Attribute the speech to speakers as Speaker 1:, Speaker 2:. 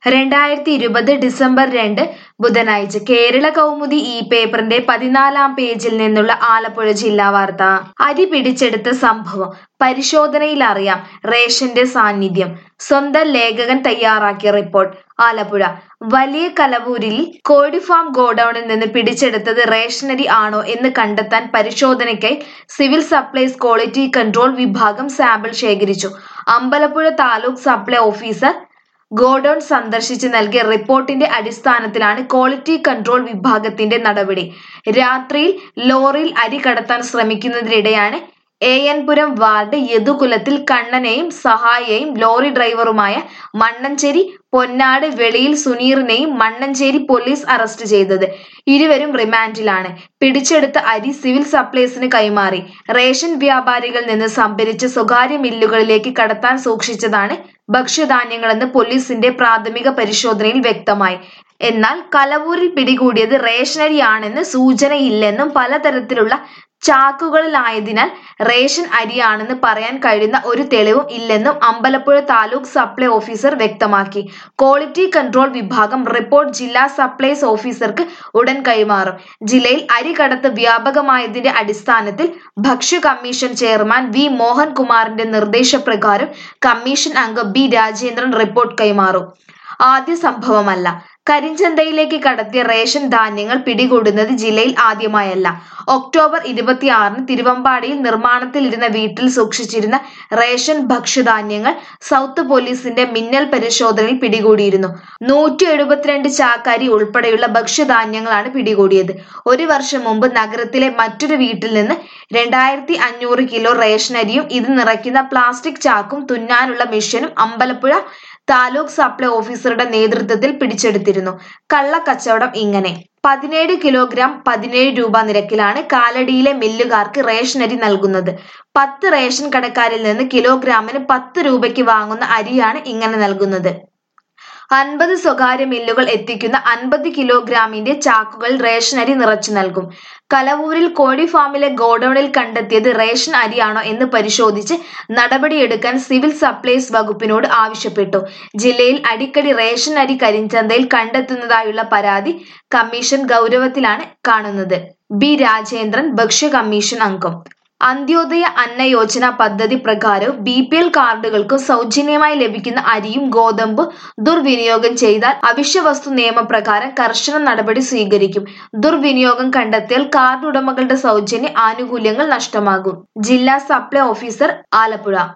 Speaker 1: രണ്ടായിരത്തി ഇരുപത് ഡിസംബർ രണ്ട് ബുധനാഴ്ച കേരള കൗമുദി ഈ പേപ്പറിന്റെ പതിനാലാം പേജിൽ നിന്നുള്ള ആലപ്പുഴ ജില്ലാ വാർത്ത അരി പിടിച്ചെടുത്ത സംഭവം പരിശോധനയിൽ അറിയാം റേഷന്റെ സാന്നിധ്യം സ്വന്തം ലേഖകൻ തയ്യാറാക്കിയ റിപ്പോർട്ട് ആലപ്പുഴ വലിയ കലവൂരിൽ കോഴി ഫാം ഗോഡൌണിൽ നിന്ന് പിടിച്ചെടുത്തത് റേഷനരി ആണോ എന്ന് കണ്ടെത്താൻ പരിശോധനയ്ക്കായി സിവിൽ സപ്ലൈസ് ക്വാളിറ്റി കൺട്രോൾ വിഭാഗം സാമ്പിൾ ശേഖരിച്ചു Ambalappuzha taluk supply officer godown സന്ദർശിച്ച് നൽകിയ റിപ്പോർട്ടിന്റെ അടിസ്ഥാനത്തിലാണ് ക്വാളിറ്റി കൺട്രോൾ വിഭാഗത്തിന്റെ നടപടി രാത്രിയിൽ ലോറിയിൽ അരി കടത്താൻ ശ്രമിക്കുന്നതിനിടെയാണ് എ എൻ പുരം വാർഡ് യദുകുലത്തിൽ കണ്ണനെയും സഹായിയെയും ലോറി ഡ്രൈവറുമായ മണ്ണഞ്ചേരി പൊന്നാട് വെളിയിൽ സുനീറിനെയും മണ്ണഞ്ചേരി പോലീസ് അറസ്റ്റ് ചെയ്തത് ഇരുവരും റിമാൻഡിലാണ് പിടിച്ചെടുത്ത അരി സിവിൽ സപ്ലൈസിന് കൈമാറി റേഷൻ വ്യാപാരികളിൽ നിന്ന് സംഭരിച്ച് സ്വകാര്യ മില്ലുകളിലേക്ക് കടത്താൻ സൂക്ഷിച്ചതാണ് ഭക്ഷ്യധാന്യങ്ങളെന്ന് പോലീസിന്റെ പ്രാഥമിക പരിശോധനയിൽ വ്യക്തമായി എന്നാൽ കലവൂരിൽ പിടികൂടിയത് റേഷനരിയാണെന്ന് സൂചനയില്ലെന്നും പലതരത്തിലുള്ള ചാക്കുകളിലായതിനാൽ റേഷൻ അരിയാണെന്ന് പറയാൻ കഴിയുന്ന ഒരു തെളിവും ഇല്ലെന്നും അമ്പലപ്പുഴ താലൂക്ക് സപ്ലൈ ഓഫീസർ വ്യക്തമാക്കി ക്വാളിറ്റി കൺട്രോൾ വിഭാഗം റിപ്പോർട്ട് ജില്ലാ സപ്ലൈസ് ഓഫീസർക്ക് ഉടൻ കൈമാറും ജില്ലയിൽ അരി കടത്ത് വ്യാപകമായതിന്റെ അടിസ്ഥാനത്തിൽ ഭക്ഷ്യ കമ്മീഷൻ ചെയർമാൻ വി മോഹൻകുമാറിന്റെ നിർദ്ദേശപ്രകാരം കമ്മീഷൻ അംഗം ബി രാജേന്ദ്രൻ റിപ്പോർട്ട് കൈമാറും ആദ്യ സംഭവമല്ല കരിഞ്ചന്തയിലേക്ക് കടത്തിയ റേഷൻ ധാന്യങ്ങൾ പിടികൂടുന്നത് ജില്ലയിൽ ആദ്യമായല്ല ഒക്ടോബർ ഇരുപത്തിയാറിന് തിരുവമ്പാടിയിൽ നിർമ്മാണത്തിലിരുന്ന വീട്ടിൽ സൂക്ഷിച്ചിരുന്ന റേഷൻ ഭക്ഷ്യധാന്യങ്ങൾ സൗത്ത് പോലീസിന്റെ മിന്നൽ പരിശോധനയിൽ പിടികൂടിയിരുന്നു നൂറ്റി എഴുപത്തിരണ്ട് ചാക്കരി ഉൾപ്പെടെയുള്ള ഭക്ഷ്യധാന്യങ്ങളാണ് പിടികൂടിയത് ഒരു വർഷം മുമ്പ് നഗരത്തിലെ മറ്റൊരു വീട്ടിൽ നിന്ന് രണ്ടായിരത്തി അഞ്ഞൂറ് കിലോ റേഷനരിയും ഇത് നിറയ്ക്കുന്ന പ്ലാസ്റ്റിക് ചാക്കും തുന്നാനുള്ള മെഷീനും അമ്പലപ്പുഴ താലൂക്ക് സപ്ലൈ ഓഫീസറുടെ നേതൃത്വത്തിൽ പിടിച്ചെടുത്തിരുന്നു കള്ളക്കച്ചവടം ഇങ്ങനെ പതിനേഴ് കിലോഗ്രാം പതിനേഴ് രൂപ നിരക്കിലാണ് കാലടിയിലെ മില്ലുകാർക്ക് റേഷനരി നൽകുന്നത് പത്ത് റേഷൻ കടക്കാരിൽ നിന്ന് കിലോഗ്രാമിന് പത്ത് രൂപയ്ക്ക് വാങ്ങുന്ന അരിയാണ് ഇങ്ങനെ നൽകുന്നത് അൻപത് സ്വകാര്യ മില്ലുകൾ എത്തിക്കുന്ന അൻപത് കിലോഗ്രാമിന്റെ ചാക്കുകൾ റേഷനരി നിറച്ചു നൽകും കലവൂരിൽ കോഴി ഫാമിലെ ഗോഡൌണിൽ കണ്ടെത്തിയത് റേഷൻ അരിയാണോ എന്ന് പരിശോധിച്ച് നടപടിയെടുക്കാൻ സിവിൽ സപ്ലൈസ് വകുപ്പിനോട് ആവശ്യപ്പെട്ടു ജില്ലയിൽ അടിക്കടി റേഷൻ അരി കരിഞ്ചന്തയിൽ കണ്ടെത്തുന്നതായുള്ള പരാതി കമ്മീഷൻ ഗൗരവത്തിലാണ് കാണുന്നത് ബി രാജേന്ദ്രൻ ഭക്ഷ്യ കമ്മീഷൻ അംഗം അന്ത്യോദയ അന്ന യോജന പദ്ധതി പ്രകാരവും ബി പി എൽ കാർഡുകൾക്കും സൗജന്യമായി ലഭിക്കുന്ന അരിയും ഗോതമ്പ് ദുർവിനിയോഗം ചെയ്താൽ അവശ്യവസ്തു നിയമപ്രകാരം കർശന നടപടി സ്വീകരിക്കും ദുർവിനിയോഗം കണ്ടെത്തിയാൽ കാർഡ് ഉടമകളുടെ സൗജന്യ ആനുകൂല്യങ്ങൾ നഷ്ടമാകും ജില്ലാ സപ്ലൈ ഓഫീസർ ആലപ്പുഴ